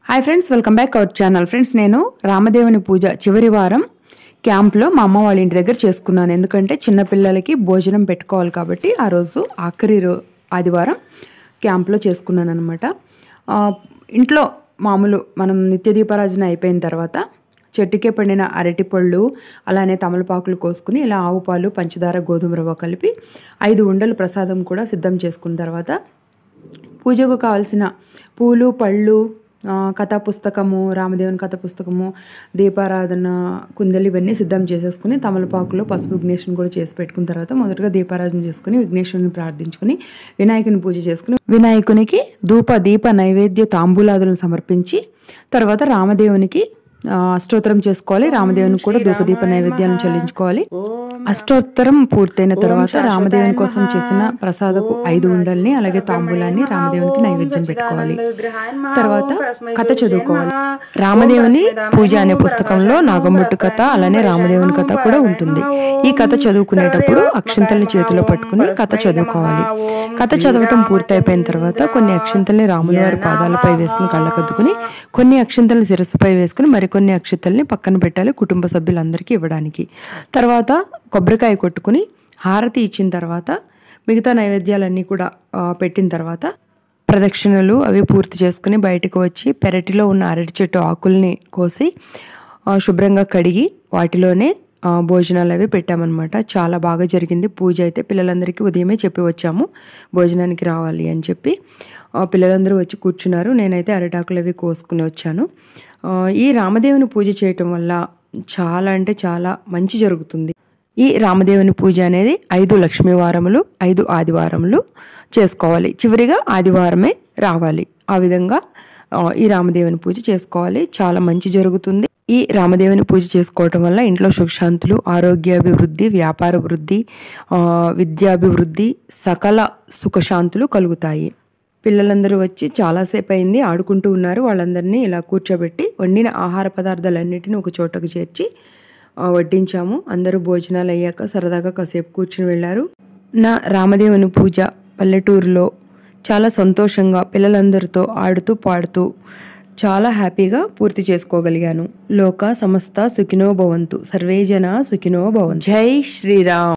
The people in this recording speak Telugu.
hi friends welcome back our channel friends నేను రామదేవుని పూజ చివరి వారం క్యాంప్లో మా అమ్మ వాళ్ళ ఇంటి దగ్గర చేసుకున్నాను ఎందుకంటే చిన్నపిల్లలకి భోజనం పెట్టుకోవాలి కాబట్టి ఆ రోజు ఆఖరి రో ఆదివారం క్యాంప్లో చేసుకున్నాను అనమాట ఇంట్లో మామూలు మనం నిత్య దీపారాజన అయిపోయిన తర్వాత చెట్టుకే పండిన అరటిపళ్ళు అలానే తమలపాకులు కోసుకుని ఇలా ఆవు పాలు పంచదార గోధుమ రవ్వ కలిపి ఐదు ఉండలు ప్రసాదం కూడా సిద్ధం చేసుకున్న తర్వాత పూజకు కావాల్సిన పూలు పళ్ళు ఆ, కథా పుస్తకము రామదేవుని కథ పుస్తకము దీపారాధన కుందలు ఇవన్నీ సిద్ధం చేసేసుకుని తమలపాకులో పసుపు విఘ్నేశ్వరుని కూడా చేసి పెట్టుకున్న తర్వాత మొదటగా దీపారాధన చేసుకుని విఘ్నేశ్వరుని ప్రార్థించుకుని వినాయకుని పూజ చేసుకుని వినాయకునికి ధూప దీప నైవేద్య తాంబూలాదులను సమర్పించి తర్వాత రామదేవునికి ఆ, అష్టోత్తరం చేసుకోవాలి రామదేవునికి కూడా ధూపదీప నైవేద్యాలను చెల్లించుకోవాలి అష్టోత్తరం పూర్తయిన తర్వాత రామదేవుని కోసం చేసిన ప్రసాదపు ఐదు ఉండల్ని అలాగే తాంబూలాన్ని రామదేవునికి నైవేద్యం పెట్టుకోవాలి తర్వాత కథ చదువుకోవాలి రామదేవుని పూజ అనే పుస్తకంలో నాగంబొట్టు కథ అలానే రామదేవుని కథ కూడా ఉంటుంది ఈ కథ చదువుకునేటప్పుడు అక్షింతల్ని చేతిలో పట్టుకుని కథ చదువుకోవాలి కథ చదవటం పూర్తయిపోయిన తర్వాత కొన్ని అక్షింతల్ని రాముల వారి పాదాలపై వేసుకుని కళ్ళకద్దుకుని కొన్ని అక్షింతల్ని శిరస్సుపై వేసుకుని మరికొన్ని అక్షింతల్ని పక్కన పెట్టాలి కుటుంబ సభ్యులందరికీ ఇవ్వడానికి తర్వాత కొబ్బరికాయ కొట్టుకుని హారతి ఇచ్చిన తర్వాత మిగతా నైవేద్యాలన్నీ కూడా ఆ, పెట్టిన తర్వాత ప్రదక్షిణలు అవి పూర్తి చేసుకుని బయటకు వచ్చి పెరటిలో ఉన్న అరటి చెట్టు ఆకుల్ని కోసి ఆ, శుభ్రంగా కడిగి వాటిలోనే ఆ, భోజనాలు అవి పెట్టామన్నమాట చాలా బాగా జరిగింది పూజ అయితే పిల్లలందరికీ ఉదయమే చెప్పి వచ్చాము భోజనానికి రావాలి అని చెప్పి ఆ, పిల్లలందరూ వచ్చి కూర్చున్నారు నేనైతే అరిటాకులు అవి కోసుకుని వచ్చాను ఆ, ఈ రామదేవుని పూజ చేయటం వల్ల చాలా అంటే చాలా మంచి జరుగుతుంది ఈ రామదేవుని పూజ అనేది ఐదు లక్ష్మీ వారములు ఐదు ఆదివారములు చేసుకోవాలి చివరిగా ఆదివారమే రావాలి ఆ విధంగా ఆ, ఈ రామదేవుని పూజ చేసుకోవాలి చాలా మంచి జరుగుతుంది ఈ రామదేవుని పూజ చేసుకోవటం వల్ల ఇంట్లో సుఖశాంతులు ఆరోగ్యాభివృద్ధి వ్యాపార వృద్ధి ఆ, విద్యాభివృద్ధి సకల సుఖశాంతులు కలుగుతాయి పిల్లలందరూ వచ్చి చాలాసేపు అయింది ఆడుకుంటూ ఉన్నారు వాళ్ళందరినీ ఇలా కూర్చోబెట్టి వండిన ఆహార పదార్థాలన్నిటిని ఒక చోటకు చేర్చి ఆ, వడ్డించాము అందరూ భోజనాలు అయ్యాక సరదాగా కాసేపు కూర్చుని వెళ్ళారు నా రామదేవుని పూజ పల్లెటూరులో చాలా సంతోషంగా పిల్లలందరితో ఆడుతూ పాడుతూ చాలా హ్యాపీగా పూర్తి చేసుకోగలిగాను లోక సమస్త సుఖినో భవంతు సర్వే జన సుఖినో భవంతు జై శ్రీరామ్